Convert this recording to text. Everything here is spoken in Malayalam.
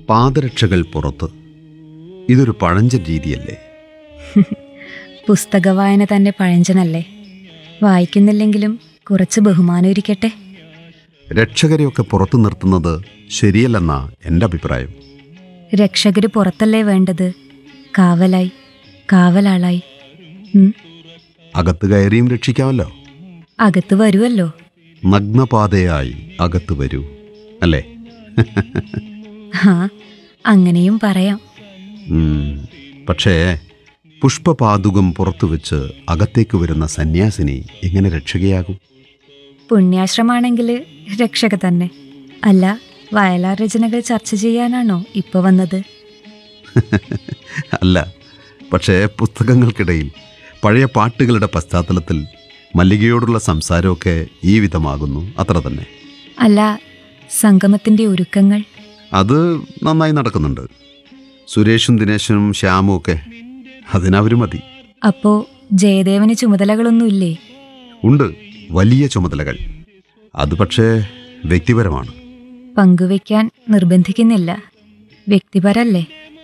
പാദരക്ഷകൾ പുറത്ത് ഇതൊരു പഴഞ്ചൻ രീതിയല്ലേ പുസ്തക വായന തന്നെ പഴഞ്ചനല്ലേ വായിക്കുന്നില്ലെങ്കിലും കുറച്ച് ബഹുമാനം ഇരിക്കട്ടെ രക്ഷകരെയൊക്കെ പുറത്തു നിർത്തുന്നത് ശരിയല്ലെന്നാ എൻ്റെ അഭിപ്രായം രക്ഷകര് പുറത്തല്ലേ വേണ്ടത് കാവലായി കാവലാളായി ഉം, അകത്ത് കയറിയും രക്ഷിക്കാമല്ലോ അകത്ത് വരുമല്ലോ നഗ്നപാതയായി അകത്ത് വരൂ അല്ലേ ആ അങ്ങനെയും പറയാം ഉം, പക്ഷേ പുഷ്പപാതുകം പുറത്തു വെച്ച് അകത്തേക്ക് വരുന്ന സന്യാസിനി എങ്ങനെ രക്ഷകയാകും പുണ്യാശ്രമാണെങ്കിൽ രക്ഷക തന്നെ അല്ല വയലാർ രചനകൾ ചർച്ച ചെയ്യാനാണോ ഇപ്പൊ വന്നത് അല്ല പക്ഷേ പുസ്തകങ്ങൾക്കിടയിൽ പഴയ പാട്ടുകളുടെ പശ്ചാത്തലത്തിൽ മല്ലികയോടുള്ള സംസാരമൊക്കെ ഈ വിധമാകുന്നു അത്ര തന്നെ അല്ല സംഗമത്തിന്റെ ഒരുക്കങ്ങൾ അത് നന്നായി നടക്കുന്നുണ്ട് സുരേഷും ദിനേശനും ശ്യാമും ഒക്കെ അതിനവർ മതി അപ്പോ ജയദേവന് ചുമതലകളൊന്നുമില്ലേ ഉണ്ട് വലിയ ചുമതലകൾ അത് പക്ഷേ വ്യക്തിപരമാണ് പങ്കുവെക്കാൻ നിർബന്ധിക്കുന്നില്ല വ്യക്തിപരല്ലേ